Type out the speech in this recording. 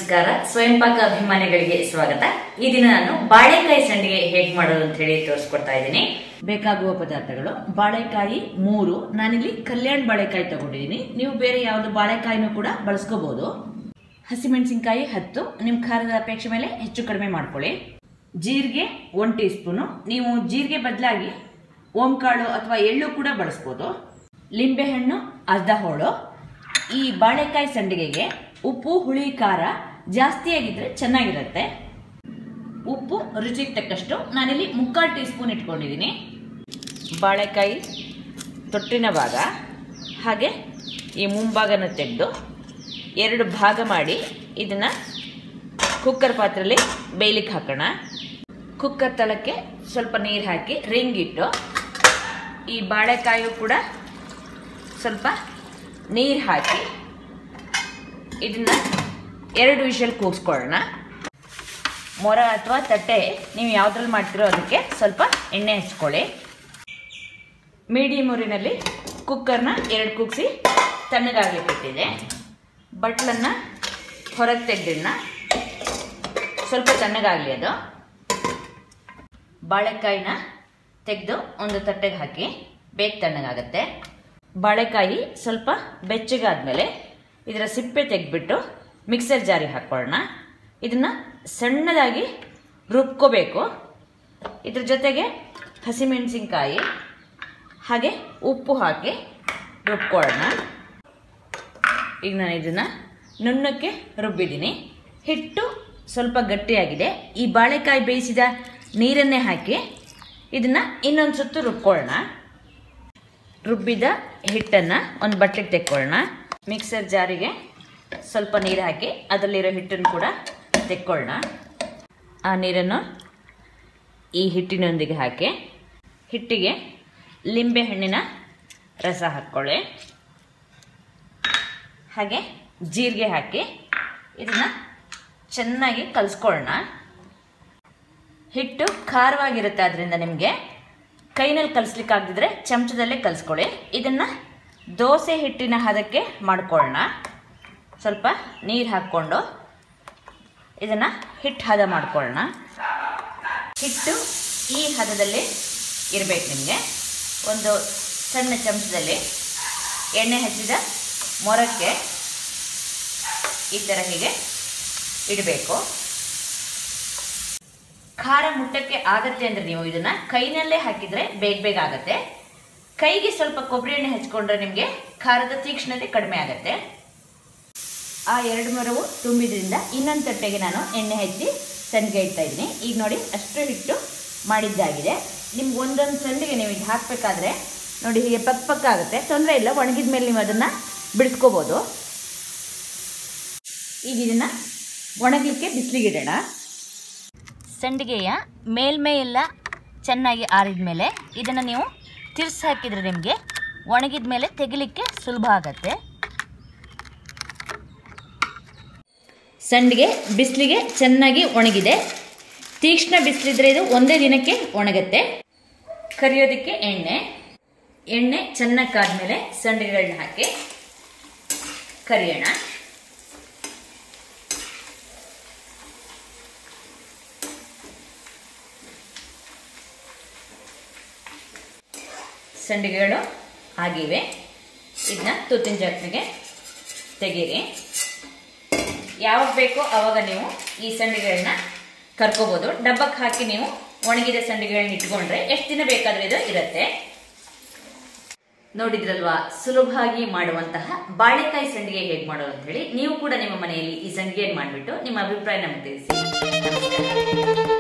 ನಮಸ್ಕಾರ ಸ್ವಯಂ ಪಾಕ ಅಭಿಮಾನಿಗಳಿಗೆ ಸ್ವಾಗತ ಈ ದಿನ ನಾನು ಬಾಳೆಕಾಯಿ ಸಂಡಿಗೆ ಹೇಗೆ ಮಾಡೋದು ಅಂತ ಹೇಳಿ ತೋರಿಸ್ಕೊಡ್ತಾ ಇದ್ದೀನಿ ಬೇಕಾಗುವ ಪದಾರ್ಥಗಳು ಬಾಳೆಕಾಯಿ ಮೂರು ನಾನಿಲ್ಲಿ ಕಲ್ಯಾಣ್ ಬಾಳೆಕಾಯಿ ತಗೊಂಡಿದ್ದೀನಿ ನೀವು ಬೇರೆ ಯಾವುದು ಬಾಳೆಕಾಯಿನೂ ಕೂಡ ಬಳಸ್ಕೋಬಹುದು ಹಸಿಮೆಣಸಿನಕಾಯಿ ಹತ್ತು ನಿಮ್ಮ ಖಾರದ ಅಪೇಕ್ಷೆ ಮೇಲೆ ಹೆಚ್ಚು ಕಡಿಮೆ ಮಾಡ್ಕೊಳ್ಳಿ ಜೀರಿಗೆ ಒನ್ ಟೀ ಸ್ಪೂನು ನೀವು ಜೀರಿಗೆ ಬದಲಾಗಿ ಓಂಕಾಳು ಅಥವಾ ಎಳ್ಳು ಕೂಡ ಬಳಸ್ಬೋದು ಲಿಂಬೆಹಣ್ಣು ಅರ್ಧ ಹೋಳು ಈ ಬಾಳೆಕಾಯಿ ಸಂಡಿಗೆಗೆ ಉಪ್ಪು ಹುಳಿ ಖಾರ ಜಾಸ್ತಿಯಾಗಿದ್ರೆ ಚೆನ್ನಾಗಿರುತ್ತೆ ಉಪ್ಪು ರುಚಿಗೆ ತಕ್ಕಷ್ಟು ನಾನಿಲ್ಲಿ ಮುಕ್ಕಾಲು ಟೀ ಸ್ಪೂನ್ ಇಟ್ಕೊಂಡಿದ್ದೀನಿ ಬಾಳೆಕಾಯಿ ತೊಟ್ಟಿನ ಭಾಗ ಹಾಗೆ ಈ ಮುಂಭಾಗನ ತೆಗೆದು ಎರಡು ಭಾಗ ಮಾಡಿ ಇದನ್ನು ಕುಕ್ಕರ್ ಪಾತ್ರೆಯಲ್ಲಿ ಬೇಯಲಿಕ್ಕೆ ಹಾಕೋಣ ಕುಕ್ಕರ್ ತಳಕ್ಕೆ ಸ್ವಲ್ಪ ನೀರು ಹಾಕಿ ರಿಂಗ್ ಇಟ್ಟು ಈ ಬಾಳೆಕಾಯಿ ಕೂಡ ಸ್ವಲ್ಪ ನೀರು ಹಾಕಿ ಇದನ್ನ ಎರಡು ವಿಷಲ್ ಕೂಗಿಸ್ಕೊಳ್ಳೋಣ ಮೊರ ಅಥವಾ ತಟ್ಟೆ ನೀವು ಯಾವುದ್ರಲ್ಲಿ ಮಾಡ್ತಿರೋ ಅದಕ್ಕೆ ಸ್ವಲ್ಪ ಎಣ್ಣೆ ಹಚ್ಕೊಳ್ಳಿ ಮೀಡಿಯಮ್ ಊರಿನಲ್ಲಿ ಕುಕ್ಕರ್ನ ಎರಡು ಕೂಗಿಸಿ ತಣ್ಣಗಾಗ್ಲಿಕ್ಕೆ ಇಟ್ಟಿದೆ ಬಟ್ಲನ್ನು ಹೊರಗೆ ತೆಗೆದಿಡೋಣ ಸ್ವಲ್ಪ ತಣ್ಣಗಾಗಲಿ ಅದು ಬಾಳೆಕಾಯಿನ ತೆಗೆದು ಒಂದು ತಟ್ಟೆಗೆ ಹಾಕಿ ಬೇಗ ತಣ್ಣಗಾಗತ್ತೆ ಬಾಳೆಕಾಯಿ ಸ್ವಲ್ಪ ಬೆಚ್ಚಗಾದ್ಮೇಲೆ ಇದರ ಸಿಪ್ಪೆ ತೆಗೆದ್ಬಿಟ್ಟು ಮಿಕ್ಸರ್ ಜಾರಿಗೆ ಹಾಕ್ಕೊಳ್ಳೋಣ ಇದನ್ನು ಸಣ್ಣದಾಗಿ ರುಬ್ಕೋಬೇಕು ಇದ್ರ ಜೊತೆಗೆ ಹಸಿಮೆಣಸಿನ್ಕಾಯಿ ಹಾಗೆ ಉಪ್ಪು ಹಾಕಿ ರುಬ್ಕೊಳ್ಳೋಣ ಈಗ ನಾನು ಇದನ್ನು ನುಣ್ಣಕ್ಕೆ ರುಬ್ಬಿದ್ದೀನಿ ಹಿಟ್ಟು ಸ್ವಲ್ಪ ಗಟ್ಟಿಯಾಗಿದೆ ಈ ಬಾಳೆಕಾಯಿ ಬೇಯಿಸಿದ ನೀರನ್ನೇ ಹಾಕಿ ಇದನ್ನು ಇನ್ನೊಂದು ಸುತ್ತು ರುಬ್ಕೊಳ್ಳೋಣ ರುಬ್ಬಿದ ಹಿಟ್ಟನ್ನು ಒಂದು ಬಟ್ಟೆಗೆ ತೆಕ್ಕೊಳ್ಳೋಣ ಮಿಕ್ಸರ್ ಜಾರಿಗೆ ಸ್ವಲ್ಪ ನೀರು ಹಾಕಿ ಅದರಲ್ಲಿರೋ ಹಿಟ್ಟನ್ನು ಕೂಡ ತೆಕ್ಕೊಳ್ಳೋಣ ಆ ನೀರನ್ನು ಈ ಹಿಟ್ಟಿನೊಂದಿಗೆ ಹಾಕಿ ಹಿಟ್ಟಿಗೆ ಲಿಂಬೆ ಹಣ್ಣಿನ ರಸ ಹಾಕ್ಕೊಳ್ಳಿ ಹಾಗೆ ಜೀರಿಗೆ ಹಾಕಿ ಇದನ್ನು ಚೆನ್ನಾಗಿ ಕಲಿಸ್ಕೊಳ್ಳೋಣ ಹಿಟ್ಟು ಖಾರವಾಗಿರುತ್ತೆ ಅದರಿಂದ ನಿಮಗೆ ಕೈನಲ್ಲಿ ಕಲಿಸ್ಲಿಕ್ಕೆ ಆಗದಿದ್ರೆ ಚಮಚದಲ್ಲೇ ಕಲಿಸ್ಕೊಳ್ಳಿ ಇದನ್ನು ದೋಸೆ ಹಿಟ್ಟಿನ ಹದಕ್ಕೆ ಮಾಡ್ಕೊಳ್ಳೋಣ ಸ್ವಲ್ಪ ನೀರು ಹಾಕ್ಕೊಂಡು ಇದನ್ನು ಹಿಟ್ಟು ಹದ ಮಾಡ್ಕೊಳ್ಳೋಣ ಹಿಟ್ಟು ಈ ಹದದಲ್ಲಿ ಇರಬೇಕು ನಿಮಗೆ ಒಂದು ಸಣ್ಣ ಚಮಚದಲ್ಲಿ ಎಣ್ಣೆ ಹಚ್ಚಿದ ಮೊರಕ್ಕೆ ಈ ಥರ ಹೀಗೆ ಇಡಬೇಕು ಖಾರ ಮುಟ್ಟಕ್ಕೆ ಆಗತ್ತೆ ಅಂದರೆ ನೀವು ಇದನ್ನು ಕೈನಲ್ಲೇ ಹಾಕಿದರೆ ಬೇಗ ಬೇಗ ಆಗುತ್ತೆ ಕೈಗೆ ಸ್ವಲ್ಪ ಕೊಬ್ಬರಿ ಎಣ್ಣೆ ಹಚ್ಕೊಂಡ್ರೆ ನಿಮಗೆ ಖಾರದ ತೀಕ್ಷ್ಣತೆ ಕಡಿಮೆ ಆಗುತ್ತೆ ಆ ಎರಡು ಮರವು ತುಂಬಿದ್ರಿಂದ ಇನ್ನೊಂದು ತಟ್ಟೆಗೆ ನಾನು ಎಣ್ಣೆ ಹಚ್ಚಿ ಸಂಡಿಗೆ ಇಡ್ತಾ ಇದ್ದೀನಿ ಈಗ ನೋಡಿ ಅಷ್ಟು ಹಿಟ್ಟು ಮಾಡಿದ್ದಾಗಿದೆ ನಿಮ್ಗೆ ಒಂದೊಂದು ಸಂಡಿಗೆ ನೀವು ಇದು ಹಾಕಬೇಕಾದ್ರೆ ನೋಡಿ ಹೀಗೆ ಪಕ್ಕ ಪಕ್ಕ ಆಗುತ್ತೆ ತೊಂದರೆ ಇಲ್ಲ ಒಣಗಿದ ಮೇಲೆ ನೀವು ಅದನ್ನು ಬಿಡಿಸ್ಕೋಬೋದು ಈಗ ಇದನ್ನು ಒಣಗಲಿಕ್ಕೆ ಬಿಸಿಲಿಗೆ ಇಡೋಣ ಸಂಡಿಗೆಯ ಮೇಲ್ಮೈ ಎಲ್ಲ ಚೆನ್ನಾಗಿ ಆರಿದ ಮೇಲೆ ಇದನ್ನು ನೀವು ತಿರ್ಸಿ ಹಾಕಿದರೆ ನಿಮಗೆ ಒಣಗಿದ ಮೇಲೆ ತೆಗಿಲಿಕ್ಕೆ ಸುಲಭ ಆಗತ್ತೆ ಸಂಡಿಗೆ ಬಿಸಿಲಿಗೆ ಚೆನ್ನಾಗಿ ಒಣಗಿದೆ ತೀಕ್ಷ್ಣ ಬಿಸಿಲಿದ್ರೆ ಇದು ಒಂದೇ ದಿನಕ್ಕೆ ಒಣಗತ್ತೆ ಕರಿಯೋದಕ್ಕೆ ಎಣ್ಣೆ ಎಣ್ಣೆ ಚೆನ್ನಾಗಿ ಕಾದ್ಮೇಲೆ ಸಂಡಿಗೆಗಳನ್ನ ಹಾಕಿ ಕರಿಯೋಣ ಸಂಡಿಗೆಗಳು ಆಗಿವೆ ಇದನ್ನ ತುತ್ತಿನ ಚಟ್ನಿಗೆ ತೆಗೀರಿ ಯಾವಾಗ ಬೇಕೋ ಆವಾಗ ನೀವು ಈ ಸಂಡಿಗೆಗಳನ್ನ ಕರ್ಕೋಬೋದು ಡಬ್ಬಕ್ಕೆ ಹಾಕಿ ನೀವು ಒಣಗಿದ ಸಂಡಿಗೆಗಳನ್ನ ಇಟ್ಕೊಂಡ್ರೆ ಎಷ್ಟು ದಿನ ಬೇಕಾದ್ರೆ ಇದು ಇರುತ್ತೆ ನೋಡಿದ್ರಲ್ವಾ ಸುಲಭವಾಗಿ ಮಾಡುವಂತಹ ಬಾಳೆಕಾಯಿ ಸಂಡಿಗೆ ಹೇಗೆ ಮಾಡೋದು ಅಂತ ಹೇಳಿ ನೀವು ಕೂಡ ನಿಮ್ಮ ಮನೆಯಲ್ಲಿ ಈ ಸಂಡಿಗೆಯನ್ನು ಮಾಡಿಬಿಟ್ಟು ನಿಮ್ಮ ಅಭಿಪ್ರಾಯ ನಮಗೆ ತಿಳಿಸಿ ನಮಸ್ಕಾರ